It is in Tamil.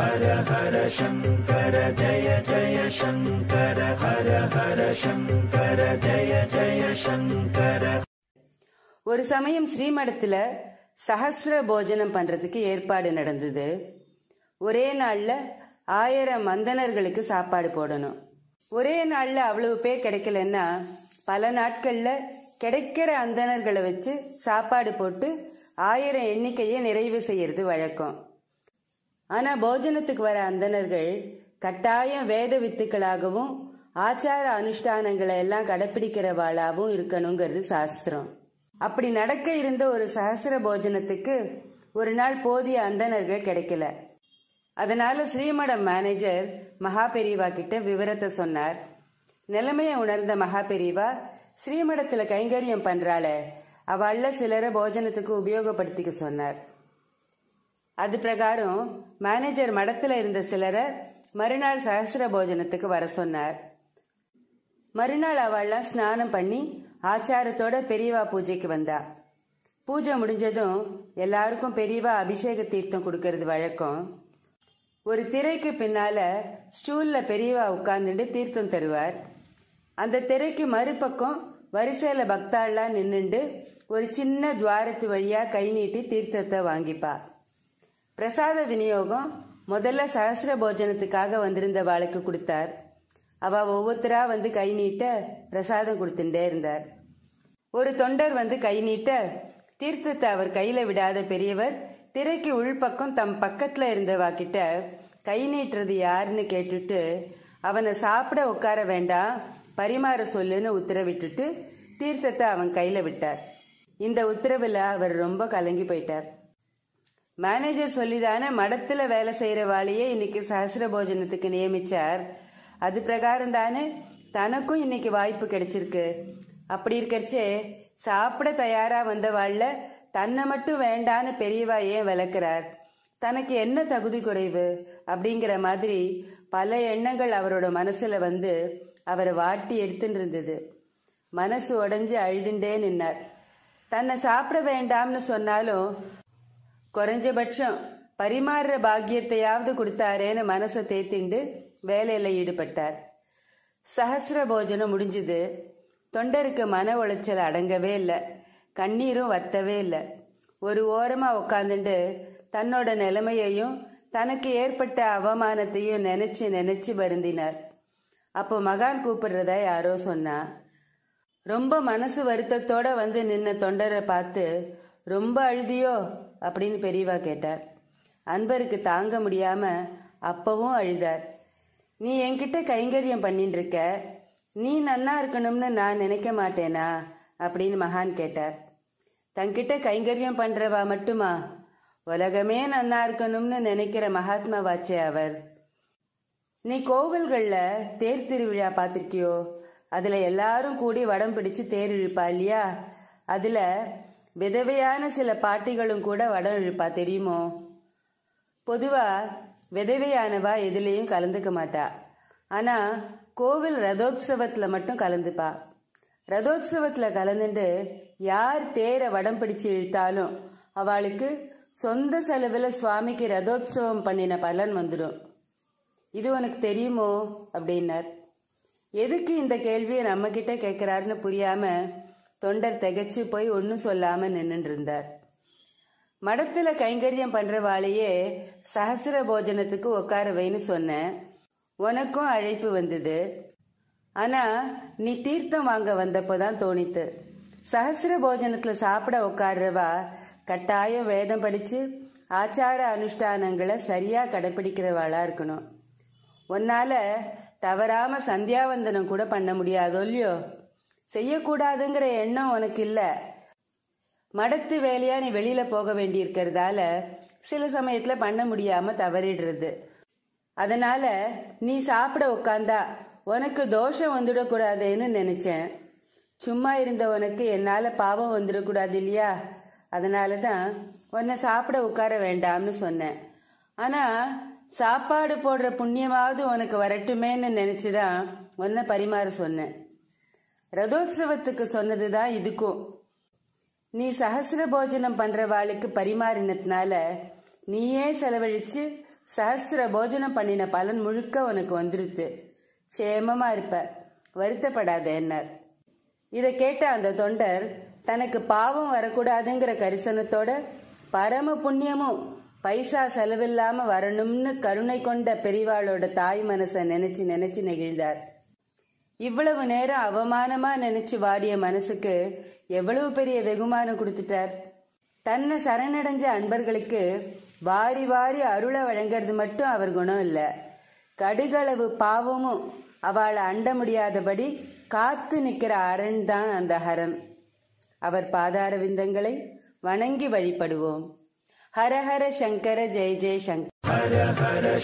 ஒரு சமயம் ஸ்ரீமடத்துல சஹஸ்ர போஜனம் பண்றதுக்கு ஏற்பாடு நடந்தது ஒரே நாள்ல ஆயிரம் மந்தனர்களுக்கு சாப்பாடு போடணும் ஒரே நாள்ல அவ்வளவு பேர் கிடைக்கலன்னா பல நாட்கள்ல கிடைக்கிற அந்தணர்களை வச்சு சாப்பாடு போட்டு ஆயிரம் எண்ணிக்கையை நிறைவு செய்யறது வழக்கம் ஆனா போஜனத்துக்கு வர அந்தணர்கள் கட்டாயம் வேத வித்துக்களாகவும் ஆச்சார அனுஷ்டானங்களை எல்லாம் கடைப்பிடிக்கிறவாளாவும் இருக்கணுங்கிறது சாஸ்திரம் அப்படி நடக்க இருந்த ஒரு சஹசிர போஜனத்துக்கு ஒரு நாள் போதிய அந்தணர்கள் கிடைக்கல அதனால ஸ்ரீமடம் மேனேஜர் மகா பெரியவா கிட்ட விவரத்தை சொன்னார் நிலைமையை உணர்ந்த மகா பெரியவா ஸ்ரீமடத்துல கைங்கரியம் பண்றாள அவள்ல சிலரை போஜனத்துக்கு உபயோகப்படுத்திக்க சொன்னார் அது பிரகாரம் மேனேஜர் மடத்துல இருந்த சிலரை மறுநாள் சஹசிர போஜனத்துக்கு வர சொன்னார் மறுநாள் அவள்லாம் ஸ்நானம் பண்ணி ஆச்சாரத்தோட பெரியவா பூஜைக்கு வந்தா பூஜை முடிஞ்சதும் எல்லாருக்கும் பெரியவா அபிஷேக தீர்த்தம் கொடுக்கறது வழக்கம் ஒரு திரைக்கு பின்னால ஸ்டூல்ல பெரியவா உட்கார்ந்துட்டு தீர்த்தம் தருவார் அந்த திரைக்கு மறுபக்கம் வரிசையில பக்தாள்லாம் நின்னுண்டு ஒரு சின்ன துவாரத்து வழியா கை நீட்டி தீர்த்தத்தை வாங்கிப்பா பிரசாத விநியோகம் முதல்ல சஹசிர போஜனத்துக்காக வந்திருந்த வாளுக்கு கொடுத்தார் அவ ஒவ்வொருத்தரா வந்து கை நீட்ட பிரசாதம் கொடுத்துட்டே இருந்தார் ஒரு தொண்டர் வந்து கை நீட்ட தீர்த்தத்தை அவர் கையில விடாத பெரியவர் திரைக்கு உள்பக்கம் தம் பக்கத்துல இருந்தவா கிட்ட கை நீட்டுறது யாருன்னு கேட்டுட்டு அவனை சாப்பிட உட்கார வேண்டாம் பரிமாற சொல்லுன்னு உத்தரவிட்டுட்டு தீர்த்தத்தை அவன் கையில விட்டார் இந்த உத்தரவுல அவர் ரொம்ப கலங்கி போயிட்டார் மேனேஜர் சொல்லிதானே மடத்துல வேலை செய்யற வாளையே இன்னைக்கு சஹசிர போஜனத்துக்கு நியமிச்சார் அது பிரகாரம் தானே தனக்கும் இன்னைக்கு வாய்ப்பு கிடைச்சிருக்கு அப்படி இருக்கறச்சே சாப்பிட தயாரா வந்த வாள்ல தன்னை மட்டும் வேண்டான்னு பெரியவா ஏன் விளக்குறார் தனக்கு என்ன தகுதி குறைவு அப்படிங்கிற மாதிரி பல எண்ணங்கள் அவரோட மனசுல வந்து அவரை வாட்டி எடுத்துட்டு இருந்தது மனசு உடைஞ்சு அழுதுண்டே நின்னார் தன்னை சாப்பிட வேண்டாம்னு சொன்னாலும் குறைஞ்சபட்சம் பரிமாறுற பாக்கியத்தையாவது கொடுத்தாரேன்னு மனசை தேத்திண்டு வேலையில ஈடுபட்டார் சஹசிர போஜனம் முடிஞ்சுது தொண்டருக்கு மன உளைச்சல் அடங்கவே இல்லை கண்ணீரும் வத்தவே இல்லை ஒரு ஓரமா உட்காந்துட்டு தன்னோட நிலைமையையும் தனக்கு ஏற்பட்ட அவமானத்தையும் நினைச்சு நினைச்சு வருந்தினார் அப்போ மகான் கூப்பிடுறதா யாரோ சொன்னா ரொம்ப மனசு வருத்தத்தோட வந்து நின்ன தொண்டரை பார்த்து ரொம்ப அழுதியோ அப்படின்னு பெரியவா கேட்டார் அன்பருக்கு தாங்க முடியாம அப்பவும் அழுதார் நீ என்கிட்ட கைங்கரியம் பண்ணிட்டு இருக்க நீ நன்னா இருக்கணும்னு நான் நினைக்க மாட்டேனா அப்படின்னு மகான் கேட்டார் தங்கிட்ட கைங்கரியம் பண்றவா மட்டுமா உலகமே நன்னா இருக்கணும்னு நினைக்கிற மகாத்மா வாச்சே அவர் நீ கோவில்கள்ல தேர் திருவிழா பார்த்திருக்கியோ அதுல எல்லாரும் கூடி வடம் பிடிச்சு தேர் இழுப்பா இல்லையா அதுல விதவையான சில பாட்டிகளும் கூட வடம் இழுப்பா தெரியுமோ பொதுவா விதவையானவா எதுலேயும் கலந்துக்க மாட்டா ஆனா கோவில் ரதோத்சவத்துல மட்டும் கலந்துப்பா ரதோத்சவத்துல கலந்துட்டு யார் தேரை வடம் பிடிச்சு இழுத்தாலும் அவளுக்கு சொந்த செலவுல சுவாமிக்கு ரதோத்சவம் பண்ணின பலன் வந்துடும் இது உனக்கு தெரியுமோ அப்படின்னார் எதுக்கு இந்த கேள்வியை நம்ம கிட்ட கேட்கிறாருன்னு புரியாம தொண்டர் திகைச்சு போய் ஒன்னும் சொல்லாம நின்னுட்டு இருந்தார் மடத்துல கைங்கரியம் பண்றவாளையே சஹசிர போஜனத்துக்கு உட்கார வைன்னு சொன்னேன் உனக்கும் அழைப்பு வந்தது ஆனா நீ தீர்த்தம் வாங்க வந்தப்போதான் தோணித்து சஹசிர போஜனத்துல சாப்பிட உட்கார்றவா கட்டாயம் வேதம் படிச்சு ஆச்சார அனுஷ்டானங்களை சரியா கடைபிடிக்கிறவாளா இருக்கணும் உன்னால தவறாம சந்தியாவந்தனம் கூட பண்ண முடியாதோ இல்லையோ செய்யக்கூடாதுங்கிற எண்ணம் உனக்கு இல்ல மடத்து வேலையா நீ வெளியில போக வேண்டி இருக்கிறதால சில சமயத்துல பண்ண முடியாம தவறிடுறது அதனால நீ சாப்பிட உட்காந்தா உனக்கு தோஷம் வந்துடக்கூடாதுன்னு நினைச்சேன் சும்மா இருந்த உனக்கு என்னால பாவம் வந்துடக்கூடாது இல்லையா அதனால தான் உன்னை சாப்பிட உட்கார வேண்டாம்னு சொன்னேன் ஆனா சாப்பாடு போடுற புண்ணியமாவது உனக்கு வரட்டுமேன்னு நினைச்சுதான் உன்னை பரிமாற சொன்னேன் ரதோத்சவத்துக்கு சொன்னதுதான் இதுக்கும் நீ சஹசிர போஜனம் பண்றவாளுக்கு பரிமாறினதுனால நீயே செலவழிச்சு சஹசிர போஜனம் பண்ணின பலன் முழுக்க உனக்கு வந்துருத்து க்ஷேமமா இருப்ப வருத்தப்படாத என்னார் இதை கேட்ட அந்த தொண்டர் தனக்கு பாவம் வரக்கூடாதுங்கிற கரிசனத்தோட பரம புண்ணியமும் பைசா செலவில்லாம வரணும்னு கருணை கொண்ட பெரிவாளோட தாய் மனசை நினைச்சு நினைச்சு நெகிழ்ந்தார் இவ்வளவு நேரம் அவமானமா நினைச்சு வாடிய மனசுக்கு எவ்வளவு பெரிய வெகுமானம் கொடுத்துட்டார் தன்னை சரணடைஞ்ச அன்பர்களுக்கு வாரி வாரி அருளை வழங்கிறது மட்டும் அவர் குணம் இல்ல கடுகளவு பாவமும் அவளை அண்ட முடியாதபடி காத்து நிக்கிற அரண் தான் அந்த ஹரன் அவர் பாதார விந்தங்களை வணங்கி வழிபடுவோம் ஹர ஹர சங்கர ஜெய ஜெய சங்கர